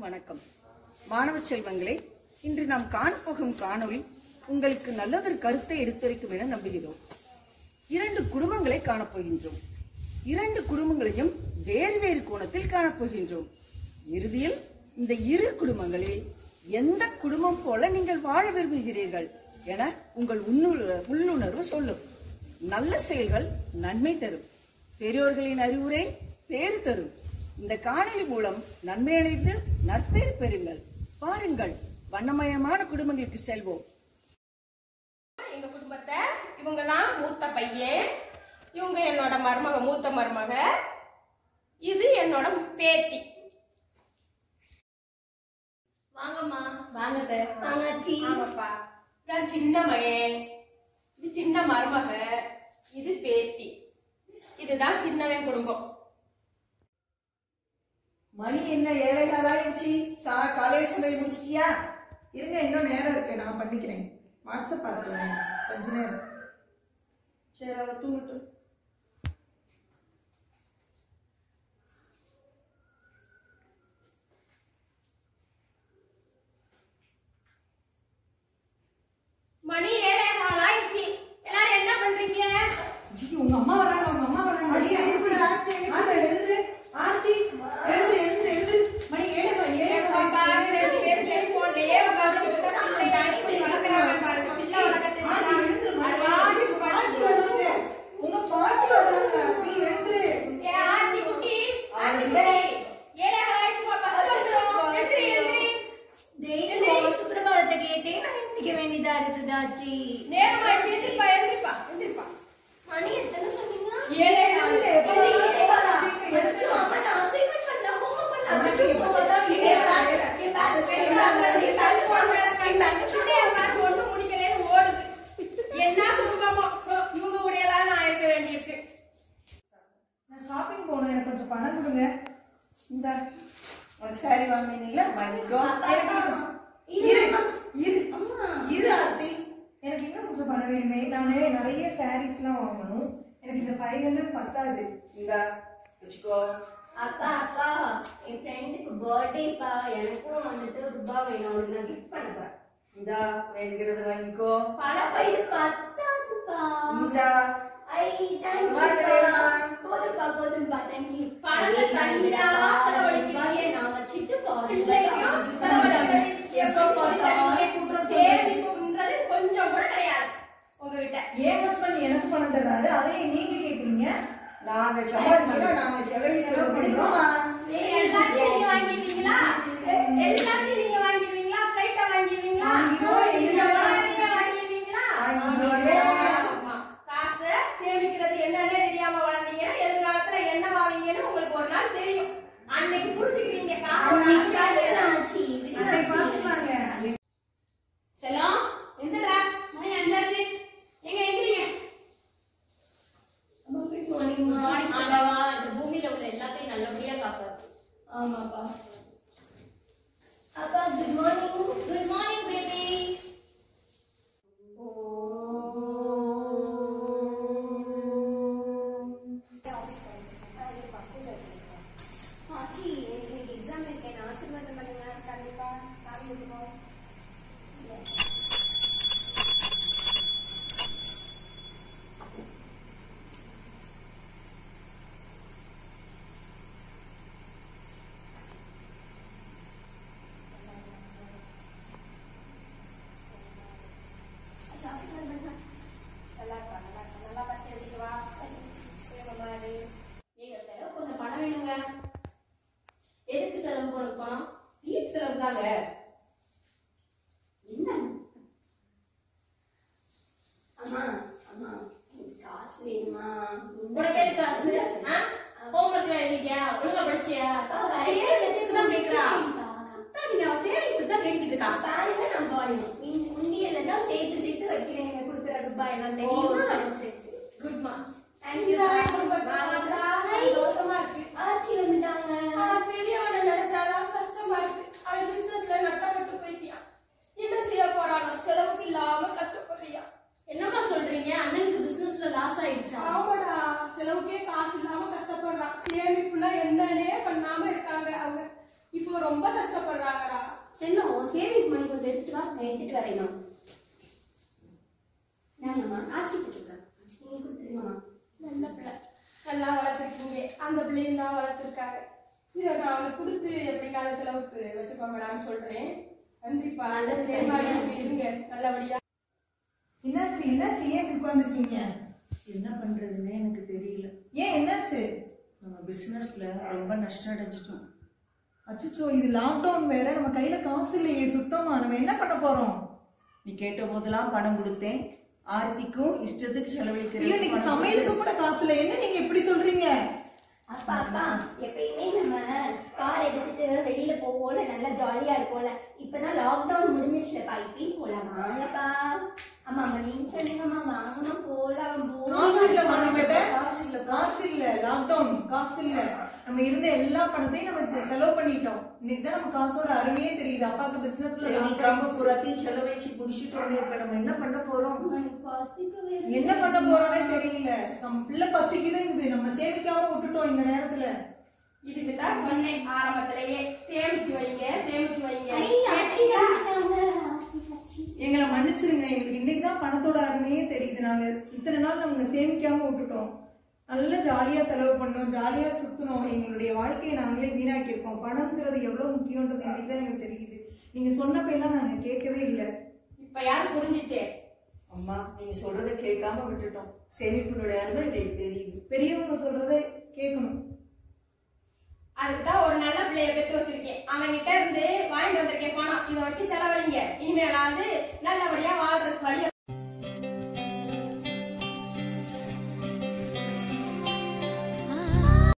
வணக்கம் மாணவ செல்வங்களே இன்று நாம் காணப்போகும் காணொளி உங்களுக்கு நல்லதொரு கருத்தை எடுத்துரைக்கும் என நம்புகிறோம் இரண்டு குடும்பங்களை காணப்போகின்றோம் இரண்டு குடும்பங்களையும் வேறு வேறு கோணத்தில் காணப்போகின்றோம் இறுதியில் இந்த இரு குடும்பங்களில் எந்த குடும்பம் போல நீங்கள் வாழ விரும்புகிறீர்கள் என உங்கள் உன்னுணர்வு உள்ளுணர்வு சொல்லும் நல்ல செயல்கள் நன்மை தரும் பெரியோர்களின் அறிவுரை பேறு தரும் இந்த காணொளி மூலம் நன்மை அடைந்து நற்பேறு பெறுங்கள் பாருங்கள் வண்ணமயமான குடும்பங்களுக்கு செல்வோம் எங்க குடும்பத்தை இவங்க தான் மூத்த பையன் இவங்க என்னோட மருமக மூத்த மருமக இது என்னோட பேத்தி வாங்கம்மா வாங்க வாங்காச்சி ஆமாப்பா நான் சின்ன மகன் இது சின்ன மருமக இது பேத்தி இதுதான் சின்னவன் குடும்பம் மணி என்ன ஏழைகாலாயிருச்சு சா காலையில சமையல் முடிச்சிட்டியா இருங்க இன்னும் நேரம் இருக்கு நான் பண்ணிக்கிறேன் வாட்ஸ்அப் பார்த்துக்கலாம் கொஞ்ச நேரம் சரி அவ தூங்கட்டும் மணி ஏழே கால் ஆயிடுச்சு எல்லாரும் என்ன பண்றீங்க ஐயோ, உங்க அம்மா வராங்க உங்க அம்மா வராங்க ஐயோ, எழுப்புடா, ஆர்த்தி, எழுப்பு. ஆர்த்தி, எழுந்துரு ஆர்த்தி எழுந்துரு எழுந்துரு எழுந்துரு மணி ஏழு மணி ஏழு பாப்பா, ரெண்டு பேரும் செல்போன்லயே உட்கார்ந்துட்டு இருக்கா. பிள்ளைய எப்படி வளர்க்கறாங்க பாருங்க. பிள்ளை வளர்க்க ஆர்த்தி, தெரியுதா? எழுந்துரு மணி அது வாங்கி பாட்டி படுத்து. வராங்க உங்க பாட்டி வராங்க ஆர்த்தி எழுந்துரு ஏ, ஆண்டி குட்டி, ஆண்டி அவளே. குட்டி. ஏழே கால் ஆயிடுச்சுப்பா, bus வந்துரும். எந்திரி, எந்திரி. டெய்லி உங்க சுப்பிரபாதத்தை கேட்டே நான் எந்திக்க வேண்டியதா இருக்குது ஆச்சி நேரமாயிடுச்சு, எந்திரிப்பா, எந்திரிப்பா, எந்திரிப்பா. மணி எத்தனை சொன்னீங்க ஏழே கால். எழுந்துரு, எப்ப இது வராங்க? ஏழே காலா? எழுந்துரு, அச்சோ, அம்மா, நான் assignment பண்ணல, homework பண்ணல. அச்சோ, அச்சோ, எப்ப போச்சு. வந்தாலும் இதே இதே bag, வேலை. என் bag, சரி, என் bag, வாங்க, என் சாக்கு bag, வாங்க, என் bag, கை பிடிச்சிட்டே உட்கார்ந்து ஒண்ணும் முடிக்கலைன்னு ஓடுது. என்ன குடும்பமோ இவங்க கூட எல்லாம் நான் இருக்க வேண்டியிருக்கு நான் ஷாப்பிங் போகணும் எனக்கு கொஞ்சம் பணம் கொடுங்க இந்த உனக்கு சாரி வாங்கினீங்களா வாங்கிக்கோ அப்பா, இரு அம்மா. இரு அம்மா. இரு ஆர்த்தி எனக்கு இன்னும் கொஞ்சம் பணம் வேணுமே நானு நிறைய சாரீஸ்லாம் வாங்கணும் எனக்கு இந்த ஃபைவ் ஹண்ட்ரட் பத்தாது இந்த வச்சுக்கோ அப்பா அப்பா என் ஃப்ரெண்டுக்கு பர்த்டேப்பா எனக்கும் வந்துட்டு ரூபா வேணும் அவளுக்கு நான் கிஃப்ட் பண்ண போறேன் இந்த வேணுங்கிறது வாங்கிக்கோ அப்பா இது பத்தாதுப்பா இந்த ஐ தேங்க் வாங்க வேணுமா? போதும்பா போதும்பா தேங்க் யூ பணத்தை தனியா செலவழிக்கிறீங்க. நான் வச்சிட்டு பிள்ளைக்கும் செலவழிக்கிறது எப்ப பார்த்தாலும் பாருங்க சேமிப்புன்றது கொஞ்சம் கூட கிடையாது உங்ககிட்ட ஏன் ஹஸ்பண்ட் எனக்கு பணம் தர்றாரு அதே நீங்க கேக்குறீங்க நாங்க சம்பாதிக்கிறோம் நாங்க செலவழிக்கிறோம் பிடிக்குமா நீங்க எல்லாத்தையும் நீங்க வாங்கிடுவீங்களா எல்லாத்தையும் நீங்க வாங்கிடுவீங்களா ஃபிளைட்ட வாங்கிடுவீங்களா வாங்கிடுவோம், இந்த என்ன மாதிரியா வாங்கிடுவீங்களா வாங்கிடுவோம். ஆமா. காசை சேமிக்கிறது என்னன்னே தெரியாம வளர்ந்தீங்கன்னா எதிர்காலத்துல என்ன வாங்குவீங்கன்னு உங்களுக்கு ஒரு நாள் தெரியும் அன்னைக்கு புரிஞ்சுக்குவீங்க காசோட அன்னைக்கு அருமை. ஆச்சு அன்னைக்கு பாத்துக்கலாங்க செல்லம் எந்திரா மணி அஞ்சாச்சு எங்க எந்திரிங்க குட் மார்னிங் மார்னிங் ஆண்டவா இந்த பூமியில உள்ள எல்லாத்தையும் நல்லபடியா காப்பாத்து ஆமாப்பா அப்பா good morning good morning baby ஆச்சி எனக்கு எக்ஸாம் இருக்கேன் ஆசீர்வாதம் பண்ணுங்க கண்டிப்பா சாமி இருக்கும் ஆசீர்வாதம் பண்ணுங்க நல்லா இருக்கா நல்லா இருக்கா நல்லா படிச்சு எழுதிட்டு வா சரி சேவமா இரு நீங்க செலவு கொஞ்சம் பணம் வேணுங்க எதுக்கு செலவு பண்ண பணம் வீட்டு செலவு தாங்க என்ன அம்மா அம்மா எனக்கு காசு வேணுமா உனக்கு எது காசு ஹோம்ஒர்க் எழுதிட்டியா ஒழுங்கா படிச்சியா அப்பா, நிறைய சேவிங்ஸ் தான் கேக்குறா வச்சிருக்கேன்ப்பா. கத்தாதீங்க அவ சேவிங்ஸ் தான் கேட்டுட்டு இருக்கா பாருங்க நான் பாருங்க இந்த உண்டியல்ல தான் சேர்த்து சேர்த்து வைக்கிறேன் நீங்க கொடுக்குற ரூபாய் எல்லாம் ஓ, தெரியுமா சரி, சரி, சரி. குட் மா Thank you. சந்தோஷமா இருக்கு ஆச்சி வந்துட்டாங்க ஆனா பெரியவனை நினைச்சாதான் கஷ்டமா இருக்கு அவன் பிசினஸ்ல நட்டப்பட்டு போயிட்டியா என்ன செய்ய போறானோ செலவுக்கு இல்லாம கஷ்டப்படுறியா என்னம்மா சொல்றீங்க அண்ணனுக்கு பிசினஸ்ல லாஸ் ஆயிடுச்சா ஆமாடா செலவுக்கே காசு இல்லாம ரொம்ப கஷ்டப்படுறாங்கடா செல்லம் சேவிங்ஸ் மணி கொஞ்சம் எடுத்துட்டு வா நான் எடுத்துட்டு வரேம்மா நாங்கம்மா ஆச்சி கொடுத்துருக்கேன் ஆச்சி நீங்க கொடுத்துருங்கம்மா நல்ல பிள்ளை நல்லா வளர்த்துருக்கீங்க அந்த பிள்ளையும் தான் வளர்த்துருக்காங்க இதை நான் அவனுக்கு கொடுத்து எப்படினாலும் செலவுக்கு வச்சுக்கோங்கடான்னு சொல்றேன் நன்றிப்பா நல்லது, சரிம்மா, சரிம்மா. இருங்க நல்லபடியா என்னாச்சு என்னாச்சு ஏன் இப்படி உட்காந்துருக்கீங்க என்ன பண்றதுன்னு எனக்கு தெரியல ஏன் என்னாச்சு நம்ம பிசினஸ்ல ரொம்ப நஷ்டம் அடைஞ்சிட்டோம் அச்சோ இது லாக்டவுன் வேற நம்ம கையில காசு இல்லையே சுத்தமா நம்ம என்ன பண்ண போறோம் நீ கேட்ட போதெல்லாம் பணம் கொடுத்தேன் ஆர்த்திக்கும் இஷ்டத்துக்கு இல்ல செலவழிக்கிறேன் இன்னைக்கு சமையலுக்கு கூட காசு இல்ல என்ன நீங்க இப்படி சொல்றீங்க அப்பா அப்பா எப்பயுமே நம்ம கார் எடுத்துட்டு வெளியில போவோம்ல நல்லா ஜாலியா இருக்கும்ல இப்பதான் லாக்டவுன் முடிஞ்சிருச்சுலப்பா இப்பயும் போலாம் வாங்கப்பா ஆமா ஆமா நீங்க சொல்லுங்கம்மா வாங்கணும் போலாம் காசு இல்ல போலாம் நம்மகிட்ட காசு இல்ல காசு இல்ல லாக்டவுன் காசு இல்ல நம்ம இருந்த எல்லா பணத்தையும் நம்ம செ- செலவு பண்ணிட்டோம் இன்னைக்கு தான் நம்ம காசோட அருமையே தெரியுது அப்பாக்கு பிசினஸ்ல சேமிக்காம புறத்தையும் செலவழிச்சு குடிச்சிட்டோமே இப்ப நம்ம என்ன பண்ண போறோம் எனக்கு பசிக்கவே இல்லை. என்ன பண்ண போறோம்னே தெரியல சம் பிள்ளை பசிக்குதுங்குது நம்ம சேமிக்காம விட்டுட்டோம் இந்த நேரத்துல இதுக்கு தான் சொன்னேன் ஆரம்பத்திலேயே சேமிச்சு வைங்க சேமிச்சு வைங்க ஐ, ஆச்சி வந்துட்டாங்க. ஆச்சி, ஆச்சி. எங்களை மன்னிச்சிருங்க எங்களுக்கு இன்னைக்கு தான் பணத்தோட அருமையே தெரியுது நாங்க இத்தனை நாள் நாங்க சேமிக்காம விட்டுட்டோம் நல்லா ஜாலியா செலவு பண்ணோம் ஜாலியா சுத்தணும் எங்களுடைய வாழ்க்கையை நாங்களே வீணாக்கி இருக்கோம் பணம்ங்கிறது எவ்வளவு முக்கியன்றது இன்னைக்கு தான் எங்களுக்கு தெரியுது நீங்க சொன்னப்ப எல்லாம் நாங்க கேட்கவே இல்லை இப்ப யாரும் புரிஞ்சுச்சே அம்மா நீங்க சொல்றதை கேட்காம விட்டுட்டோம் சேமிப்பினுடைய அருமை எங்களுக்கு தெரியுது பெரியவங்க சொல்றதை கேட்கணும் அதுக்கு தான் ஒரு நல்ல பிள்ளைய பெற்று வச்சிருக்கேன் அவன் கிட்ட இருந்து வாங்கிட்டு வந்திருக்கேன் பணம் இதை வச்சு செலவழிங்க இனிமேலாவது நல்லபடியா வாழ்றதுக்கு வழி